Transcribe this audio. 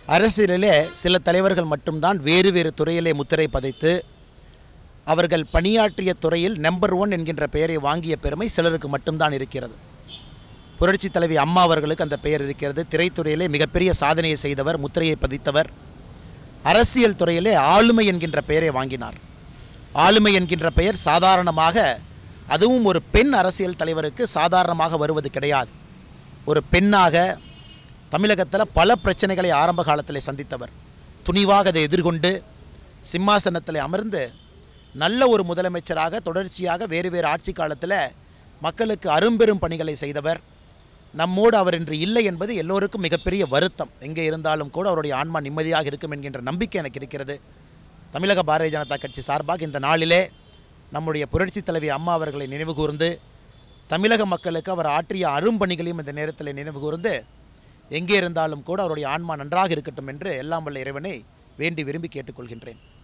அரசியலிலே சில தலைவர்கள் மட்டும்தான் வேறு வேறு துறையிலே முத்திரை பதித்து அவர்கள் பணியாற்றிய துறையில் நம்பர் ஒன் என்கின்ற பெயரை வாங்கிய பெருமை சிலருக்கு மட்டும்தான் இருக்கிறது புரட்சி தலைவி அம்மா அவர்களுக்கு அந்த பெயர் இருக்கிறது திரைத்துறையிலே மிகப்பெரிய சாதனையை செய்தவர் முத்திரையை பதித்தவர் அரசியல் துறையிலே ஆளுமை என்கின்ற பெயரை வாங்கினார் ஆளுமை என்கின்ற பெயர் சாதாரணமாக அதுவும் ஒரு பெண் அரசியல் தலைவருக்கு சாதாரணமாக வருவது கிடையாது ஒரு பெண்ணாக தமிழகத்தில் பல பிரச்சனைகளை ஆரம்ப காலத்தில் சந்தித்தவர் துணிவாக அதை எதிர்கொண்டு சிம்மாசனத்தில் அமர்ந்து நல்ல ஒரு முதலமைச்சராக தொடர்ச்சியாக வேறு வேறு ஆட்சி காலத்தில் மக்களுக்கு அரும்பெரும் பணிகளை செய்தவர் நம்மோடு அவர் இன்று இல்லை என்பது எல்லோருக்கும் மிகப்பெரிய வருத்தம் எங்கே இருந்தாலும் கூட அவருடைய ஆன்மா நிம்மதியாக இருக்கும் என்கின்ற நம்பிக்கை எனக்கு இருக்கிறது தமிழக பாரதிய ஜனதா கட்சி சார்பாக இந்த நாளிலே நம்முடைய புரட்சி தலைவி அம்மா அவர்களை நினைவு கூர்ந்து தமிழக மக்களுக்கு அவர் ஆற்றிய அரும்பணிகளையும் இந்த நேரத்தில் நினைவு கூர்ந்து எங்கே இருந்தாலும் கூட அவருடைய ஆன்மா நன்றாக இருக்கட்டும் என்று எல்லாம் வல்ல இறைவனை வேண்டி விரும்பி கேட்டுக்கொள்கின்றேன்